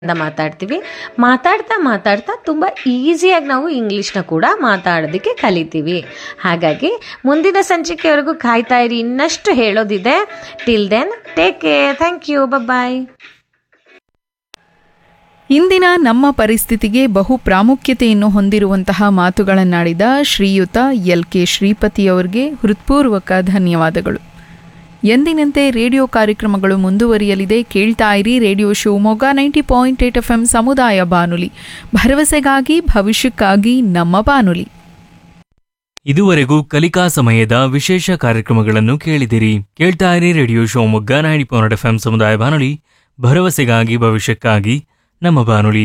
ಅಂತ ಮಾತಾಡ್ತೀವಿ ಮಾತಾಡ್ತಾ ಮಾತಾಡ್ತಾ ತುಂಬ ಈಸಿಯಾಗಿ ನಾವು ಇಂಗ್ಲೀಷ್ನ ಕೂಡ ಮಾತಾಡೋದಕ್ಕೆ ಕಲಿತೀವಿ ಹಾಗಾಗಿ ಮುಂದಿನ ಸಂಚಿಕೆವರೆಗೂ ಕಾಯ್ತಾ ಇರಿ ಇನ್ನಷ್ಟು ಹೇಳೋದಿದೆ till then take care thank you bye ಇಂದಿನ ನಮ್ಮ ಪರಿಸ್ಥಿತಿಗೆ ಬಹು ಪ್ರಾಮುಖ್ಯತೆಯನ್ನು ಹೊಂದಿರುವಂತಹ ಮಾತುಗಳನ್ನಾಡಿದ ಶ್ರೀಯುತ ಎಲ್ ಕೆ ಶ್ರೀಪತಿಯವರಿಗೆ ಹೃತ್ಪೂರ್ವಕ ಧನ್ಯವಾದಗಳು ಎಂದಿನಂತೆ ರೇಡಿಯೋ ಕಾರ್ಯಕ್ರಮಗಳು ಮುಂದುವರಿಯಲಿದೆ ಕೇಳ್ತಾ ಇರಿ radio Shivamogga ninety point eight F M ಸಮುದಾಯ ಬಾನುಲಿ ಭರವಸೆಗಾಗಿ ಭವಿಷ್ಯಕ್ಕಾಗಿ ನಮ್ಮ ಬಾನುಲಿ ಇದುವರೆಗೂ ಕಲಿಕಾ ಸಮಯದ ವಿಶೇಷ ಕಾರ್ಯಕ್ರಮಗಳನ್ನು ಕೇಳಿದಿರಿ ಕೇಳ್ತಾ ಇರಿ radio Shivamogga ninety point F M ಸಮುದಾಯ ಬಾನುಲಿ ಭರವಸೆಗಾಗಿ ಭವಿಷ್ಯಕ್ಕಾಗಿ ನಮ್ಮ ಬಾನುಲಿ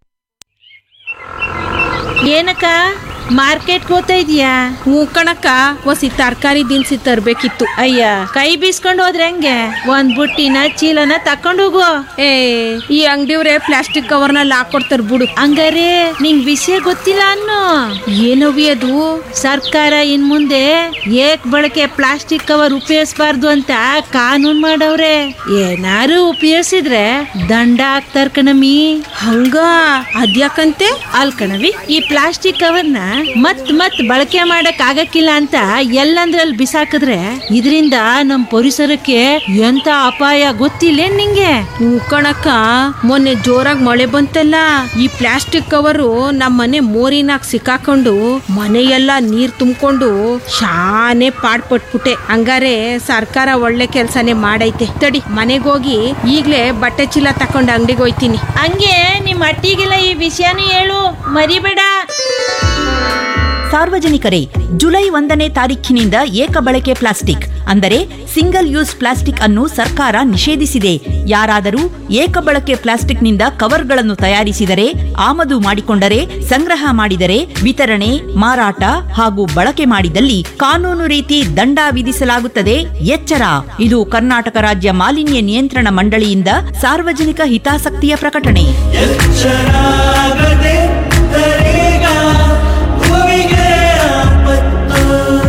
ಏನಕ್ಕ ಮಾರ್ಕೆಟ್ಗೆ ಹೋಗ್ತಾ ಇದೀಯಾ ಹ್ಞೂ ಕಣಕ್ಕ ಒಸಿ ತರಕಾರಿ ದಿನಸಿ ತರ್ಬೇಕಿತ್ತು ಅಯ್ಯ ಕೈ ಬೀಸ್ಕೊಂಡು ಹೋದ್ರೆ ಹೆಂಗೆ ಒಂದ್ ಬುಟ್ಟಿನ ಚೀಲನ ತಕೊಂಡು ಹೋಗು ಏ ಈ ಅಂಗಡಿಯವ್ರೆ ಪ್ಲಾಸ್ಟಿಕ್ ಕವರ್ನಲ್ಲಿ ಹಾಕೊಡ್ತಾರ ಬಿಡು ಹಂಗಾರೆ ನಿಂಗ್ ವಿಷಯ ಗೊತ್ತಿಲ್ಲ ಅನ್ನು ಏನವಿ ಅದು ಸರ್ಕಾರ ಇನ್ ಮುಂದೆ ಏಕ್ ಬಳಕೆ ಪ್ಲಾಸ್ಟಿಕ್ ಕವರ್ ಉಪಯೋಗಿಸಬಾರ್ದು ಅಂತ ಕಾನೂನ್ ಮಾಡವ್ರೆ ಏನಾರು ಉಪಯೋಗಿಸಿದ್ರೆ ದಂಡ ಹಾಕ್ತಾರ ಕಣಮಿ ಹಂಗ ಅದ್ಯಾಕಂತೆ ಅಲ್ ಕಣವಿ ಈ ಪ್ಲಾಸ್ಟಿಕ್ ಕವರ್ನ ಮತ್ ಮತ್ ಬಳಕೆ ಮಾಡಕ್ ಆಗಕ್ಕಿಲ್ಲ ಅಂತ ಎಲ್ಲಂದ್ರಲ್ಲಿ ಬಿಸಾಕಿದ್ರೆ ಇದರಿಂದ ನಮ್ ಪರಿಸರಕ್ಕೆ ಎಂತ ಅಪಾಯ ಗೊತ್ತಿಲ್ಲ ನಿಂಗೆ ಹ್ಞೂ ಕಣಕ್ಕ ಮೊನ್ನೆ ಜೋರಾಗಿ ಮಳೆ ಬಂತಲ್ಲ ಈ ಪ್ಲಾಸ್ಟಿಕ್ ಕವರು ನಮ್ಮ ಮನೆ ಮೋರಿನಾಗ ಸಿಕ್ಕಾಕೊಂಡು ಮನೆಯೆಲ್ಲ ನೀರ್ ತುಂಬಿಕೊಂಡು ಶಾನೆ ಪಾಡ್ಪಟ್ಬಿಟ್ಟೆ ಹಂಗಾರೆ ಸರ್ಕಾರ ಒಳ್ಳೆ ಕೆಲ್ಸನೇ ಮಾಡೈತೆ ತಡಿ ಮನೆಗೋಗಿ ಈಗ್ಲೇ ಬಟ್ಟೆ ಚೀಲ ತಕೊಂಡು ಅಂಗಡಿಗೆ ಹೋಯ್ತೀನಿ ಹಂಗೆ ನಿಮ್ ಅಟ್ಟಿಗೆಲ್ಲ ಈ ವಿಷಯನೂ ಹೇಳು ಮರಿಬೇಡ ಸಾರ್ವಜನಿಕರೇ ಜುಲೈ ಒಂದನೇ ತಾರೀಖಿನಿಂದ ಏಕ ಬಳಕೆ ಪ್ಲಾಸ್ಟಿಕ್ ಅಂದರೆ ಸಿಂಗಲ್ ಯೂಸ್ ಪ್ಲಾಸ್ಟಿಕ್ ಅನ್ನು ಸರ್ಕಾರ ನಿಷೇಧಿಸಿದೆ ಯಾರಾದರೂ ಏಕ ಬಳಕೆ ಪ್ಲಾಸ್ಟಿಕ್ನಿಂದ ಕವರ್ಗಳನ್ನು ತಯಾರಿಸಿದರೆ ಆಮದು ಮಾಡಿಕೊಂಡರೆ ಸಂಗ್ರಹ ಮಾಡಿದರೆ ವಿತರಣೆ ಮಾರಾಟ ಹಾಗೂ ಬಳಕೆ ಮಾಡಿದಲ್ಲಿ ಕಾನೂನು ರೀತಿ ದಂಡ ವಿಧಿಸಲಾಗುತ್ತದೆ ಎಚ್ಚರ ಇದು ಕರ್ನಾಟಕ ರಾಜ್ಯ ಮಾಲಿನ್ಯ ನಿಯಂತ್ರಣ ಮಂಡಳಿಯಿಂದ ಸಾರ್ವಜನಿಕ ಹಿತಾಸಕ್ತಿಯ ಪ್ರಕಟಣೆ ಶರಾಗದೆ ತರೇಗ ಭೂಮಿಗೆ ಆಪತ್ತು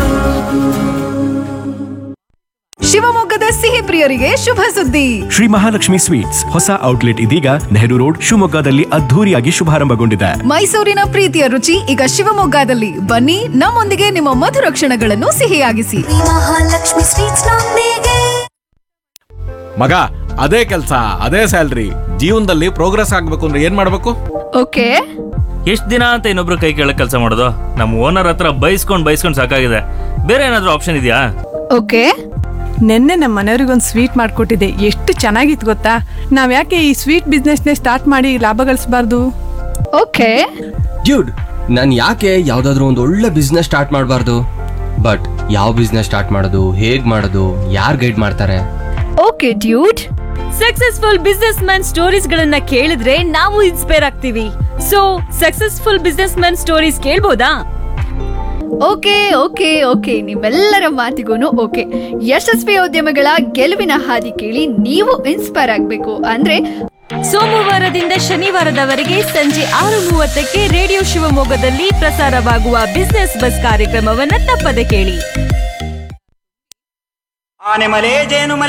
ಶಿವಮೊಗ್ಗದ ಸಿಹಿ ಪ್ರಿಯರಿಗೆ ಶುಭ ಸುದ್ದಿ ಶ್ರೀ ಮಹಾಲಕ್ಷ್ಮಿ ಸ್ವೀಟ್ಸ್ ಹೊಸ ಔಟ್ಲೆಟ್ ಇದೀಗ ನೆಹರು ರೋಡ್ ಶಿವಮೊಗ್ಗದಲ್ಲಿ ಅದ್ಧೂರಿಯಾಗಿ ಶುಭಾರಂಭಗೊಂಡಿದೆ ಮೈಸೂರಿನ ಪ್ರೀತಿಯ ರುಚಿ ಈಗ ಶಿವಮೊಗ್ಗದಲ್ಲಿ ಬನ್ನಿ ನಮ್ಮೊಂದಿಗೆ ನಿಮ್ಮ ಮಧುರ ಕ್ಷಣಗಳನ್ನು ಸಿಹಿಯಾಗಿಸಿ ಮಹಾಲಕ್ಷ್ಮಿ ಸ್ವೀಟ್ಸ್ ನೊಂದಿಗೆ ಮಗ ಅದೇ ಕೆಲಸ ಅದೇ ಸ್ಯಾಲ್ರಿ ಜೀವನದಲ್ಲಿ ಪ್ರೋಗ್ರೆಸ್ ಆಗ್ಬೇಕು ಅಂದ್ರೆ ಏನ್ ಮಾಡ್ಬೇಕು ಓಕೆ ಎಷ್ಟ್ ದಿನ ಅಂತ ಇನ್ನೊಬ್ರು ಕೈ ಕೆಳಗೆ ಕೆಲಸ ಮಾಡೋದು ನಮ್ಮ ಓನರ್ ಹತ್ರ ಬೈಸ್ಕೊಂಡ್ ಬೈಸ್ಕೊಂಡ್ ಸಾಕಾಗಿದೆ ಬೇರೆ ಏನಾದ್ರೂ ಆಪ್ಷನ್ ಇದೆಯಾ ಓಕೆ ನಿನ್ನೆ ನಮ್ಮ ಮನೆಯವ್ರಿಗೊಂದು ಸ್ವೀಟ್ ಮಾಡಿಕೊಟ್ಟಿದ್ದೆ ಎಷ್ಟು ಚೆನ್ನಾಗಿತ್ತು ಗೊತ್ತಾ ನಾವು ಯಾಕೆ ಈ ಸ್ವೀಟ್ ಬಿಸ್ನೆಸ್ನೇ ಸ್ಟಾರ್ಟ್ ಮಾಡಿ ಲಾಭ ಗಳಿಸಬಾರ್ದು ಓಕೆ ಡ್ಯೂಡ್ ನಾನು ಯಾಕೆ ಯಾವುದಾದ್ರೂ ಒಂದು ಒಳ್ಳೆ ಬಿಸ್ನೆಸ್ ಸ್ಟಾರ್ಟ್ ಮಾಡಬಾರ್ದು ಬಟ್ ಯಾವ ಬಿಸ್ನೆಸ್ ಸ್ಟಾರ್ಟ್ ಮಾಡೋದು ಹೇಗ್ ಮಾಡೋದು ಯಾರು ಗೈಡ್ ಮಾಡ್ತಾರೆ okay dude successful businessman stories ಗಳನ್ನ ಕೇಳಿದ್ರೆ ನಾವು ಇನ್ಸ್ಪೈರ್ ಆಗ್ತೀವಿ so successful businessman stories ಕೇಳ್ಬೋದಾ ಓಕೆ ಓಕೆ ಓಕೆ ನಿಮ್ಮೆಲ್ಲರ ಮಾತಿಗೂ ಓಕೆ ಯಶಸ್ವಿ ಉದ್ಯಮಗಳ ಗೆಲುವಿನ ಹಾದಿ ಕೇಳಿ ನೀವು ಇನ್ಸ್ಪೈರ್ ಆಗಬೇಕು ಅಂದ್ರೆ ಸೋಮವಾರದಿಂದ ಶನಿವಾರದವರೆಗೆ ಸಂಜೆ ಆರು ಮೂವತ್ತಕ್ಕೆ ರೇಡಿಯೋ ಶಿವಮೊಗ್ಗದಲ್ಲಿ ಪ್ರಸಾರವಾಗುವ ಬಿಸ್ನೆಸ್ ಬಸ್ ಕಾರ್ಯಕ್ರಮವನ್ನ ತಪ್ಪದೆ ಕೇಳಿ ಆನೆಮಲೆ ಜೇನುಮಲೆ